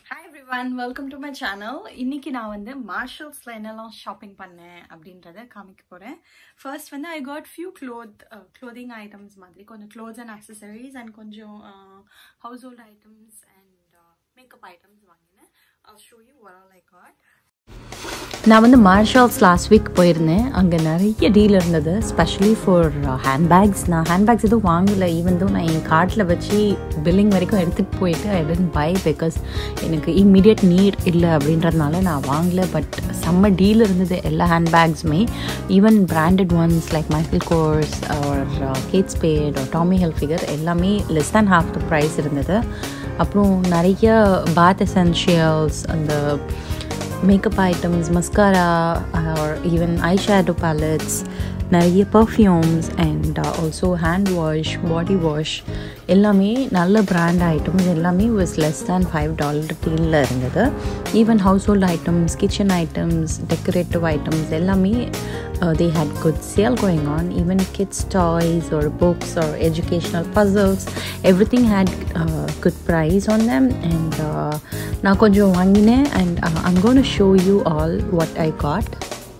Hi everyone welcome to my channel இன்னைக்கு நான் வந்து மார்ஷல்ஸில் என்னெல்லாம் ஷாப்பிங் பண்ணேன் அப்படின்றத காமிக்க போகிறேன் ஃபர்ஸ்ட் வந்து I got few cloth clothing items மாதிரி கொஞ்சம் க்ளோத்ஸ் அண்ட் அக்சசரிஸ் அண்ட் கொஞ்சம் household items and makeup items வாங்கினேன் I'll show you what all I got. நான் வந்து மார்ஷால்ஸ் லாஸ்ட் வீக் போயிருந்தேன் அங்கே நிறைய டீல் இருந்தது ஸ்பெஷலி ஃபார் ஹேண்ட்பேக்ஸ் நான் ஹேண்ட்பேக்ஸ் எதுவும் வாங்கலை ஈவன் தோ நான் என் கார்ட்டில் வச்சு பில்லிங் வரைக்கும் எடுத்துகிட்டு போயிட்டு ஐ டென்ட் பை பிகாஸ் எனக்கு இம்மீடியட் நீட் இல்லை அப்படின்றதுனால நான் வாங்கலை பட் செம்ம டீல் இருந்தது எல்லா ஹேண்ட்பேக்ஸுமே even branded ones like Michael Kors ஒரு கேட் ஸ்பேட் ஒரு டாமி ஹெல்ஃபிகர் எல்லாமே less than half the price இருந்தது அப்புறம் நிறைய பாத் எசென்ஷியல்ஸ் அந்த makeup items mascara or even eye shadow palettes நிறைய perfumes and also hand wash body wash எல்லாமே நல்ல பிராண்ட் ஐட்டம்ஸ் எல்லாமே was less than five dollar டீலில் இருந்தது even household items kitchen items decorative items எல்லாமே they had good sale going on even kids toys ஒரு books or educational puzzles everything had good price on them and நான் கொஞ்சம் வாங்கினேன் and I'm gonna show you all what I got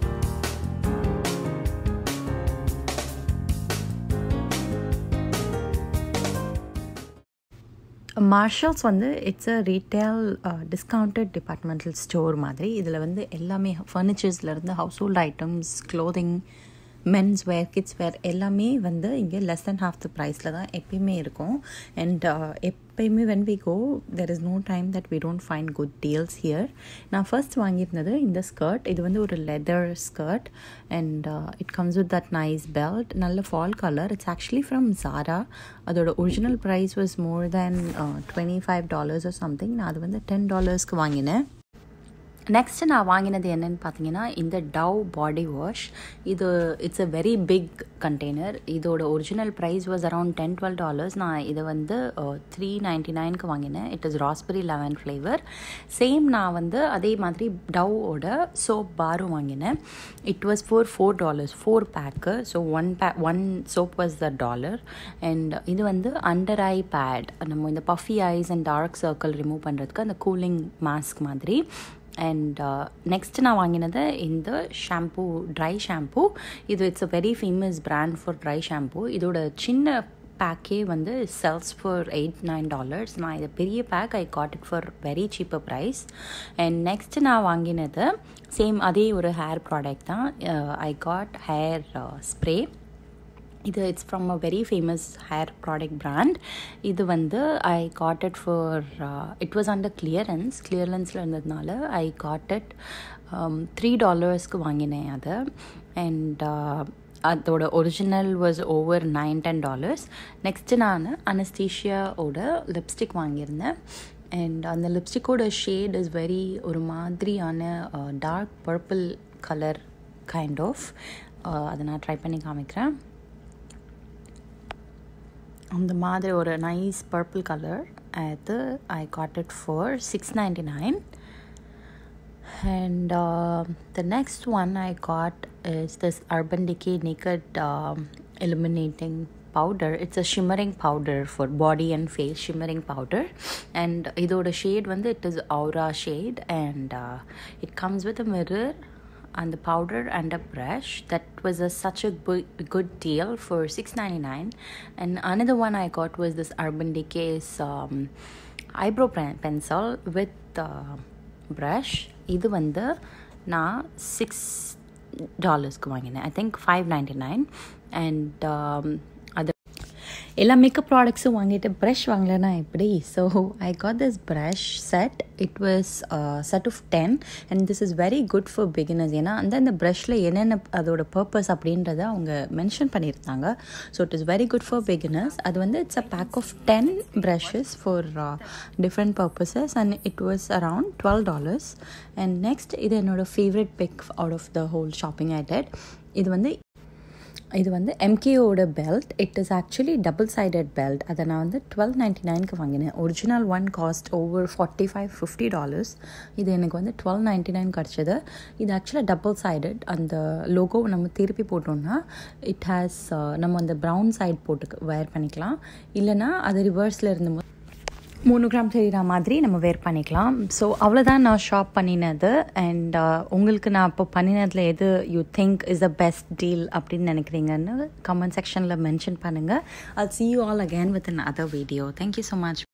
Marshalls வந்து it's a retail discounted departmental store மாதிரி இதில் வந்து எல்லாமே ஃபர்னிச்சர்ஸ்லேருந்து household items clothing men's wear kids wear எல்லாமே வந்து இங்கே லெஸ் தென் ஹாஃப் த ப்ரைஸில் தான் எப்பயுமே இருக்கும் அண்ட் எப்பயுமே when we go there is no time that we don't find good deals here நான் ஃபர்ஸ்ட் வாங்கியிருந்தது இந்த ஸ்கர்ட் இது வந்து ஒரு leather skirt and it comes with that nice belt நல்ல fall colour it's actually from Zara அதோட original price was more than twenty five dollars something நான் அது வந்து டென் டாலர்ஸ்க்கு வாங்கினேன் நெக்ஸ்ட்டு நான் வாங்கினது என்னென்னு பார்த்தீங்கன்னா இந்த டவ் பாடி வாஷ் இது it's a very big container இதோட original price was around ten twelve dollars நான் இதை வந்து த்ரீ நைன்டி நைனுக்கு வாங்கினேன் it is raspberry lemon flavour same நான் வந்து அதே மாதிரி டவ்வோட சோப் பாரும் வாங்கினேன் it was four four dollars four pack so one per one soap was the dollar and இது வந்து அண்டர் ஐ பேட் நம்ம இந்த puffy eyes and dark circle remove பண்ணுறதுக்கு அந்த கூலிங் மாஸ்க் மாதிரி அண்ட் நெக்ஸ்ட்டு நான் வாங்கினது இந்த ஷாம்பூ ட்ரை ஷாம்பூ இது it's a very famous brand for dry shampoo இதோட சின்ன பேக்கே வந்து sells for eight nine dollars நான் இதை பெரிய pack I got it for very cheaper price and next நான் வாங்கினது சேம் அதே ஒரு ஹேர் ப்ராடக்ட் தான் ஐ காட் ஹேர் ஸ்ப்ரே இது it's from a very famous hair product brand இது வந்து I got it for it was under clearance கிளியரன்ஸில் இருந்ததுனால ஐ காட் இட் த்ரீ டாலர்ஸ்க்கு வாங்கினேன் அதை அண்ட் அதோட original was over nine ten dollars next நான் அனஸ்தீஷியாவோட லிப்ஸ்டிக் வாங்கியிருந்தேன் அண்ட் அந்த லிப்ஸ்டிக்கோட ஷேட் இஸ் வெரி ஒரு மாதிரியான dark purple colour kind of அதை நான் ட்ரை பண்ணி காமிக்கிறேன் அந்த மாதிரி ஒரு நைஸ் பர்பிள் கலர் அது I got it for six ninety nine and the next one I got is this Urban Decay naked eliminating powder it's a shimmering powder for body and face shimmering powder and இதோட shade வந்து it is aura shade and uh, it comes with a mirror and the powder and a brush that was a, such a good, good deal for 6.99 and another one i got was this urban decay's um, eyebrow pencil with uh, brush இது வந்து நான் six டாலர்ஸ்க்கு வாங்கினேன் I think five ninety nine and அது எல்லா makeup ப்ராடக்ட்ஸும் வாங்கிட்டு brush வாங்கலைன்னா எப்படி so I got this brush set it was set of ten and this is very good for beginners ஏன்னா அந்த அந்த ப்ரஷில் என்னென்ன அதோட பர்பஸ் அப்படின்றத அவங்க மென்ஷன் பண்ணியிருந்தாங்க so it is very good for beginners அது வந்து it's a pack of ten brushes for different purposes and it was around twelve dollars and next இது என்னோட favourite pick out of the whole shopping item இது வந்து இது வந்து எம்கேஓட belt it is actually double sided belt அதை நான் வந்து டுவெல் நைன்ட்டி நைனுக்கு வாங்கினேன் original one cost over forty five fifty dollars இது எனக்கு வந்து டுவெல் நைன்ட்டி நைன் கிடச்சிது இது ஆக்சுவலாக டபுள் சைடட் அந்த லோகோ நம்ம திருப்பி போட்டோம்னா இட் ஹேஸ் நம்ம அந்த ப்ரௌன் சைட் போட்டு வேர் பண்ணிக்கலாம் இல்லைனா அது ரிவர்ஸில் இருந்து மூணு கிராம் தெரிகிற மாதிரி நம்ம வேர் பண்ணிக்கலாம் ஸோ அவ்வளோதான் நான் ஷாப் பண்ணினது அண்ட் உங்களுக்கு நான் இப்போ பண்ணினதில் எது you think is the best deal அப்படின்னு நினைக்கிறீங்கன்னு கமெண்ட் செக்ஷனில் மென்ஷன் பண்ணுங்கள் I'll see you all again with another video. Thank you so much.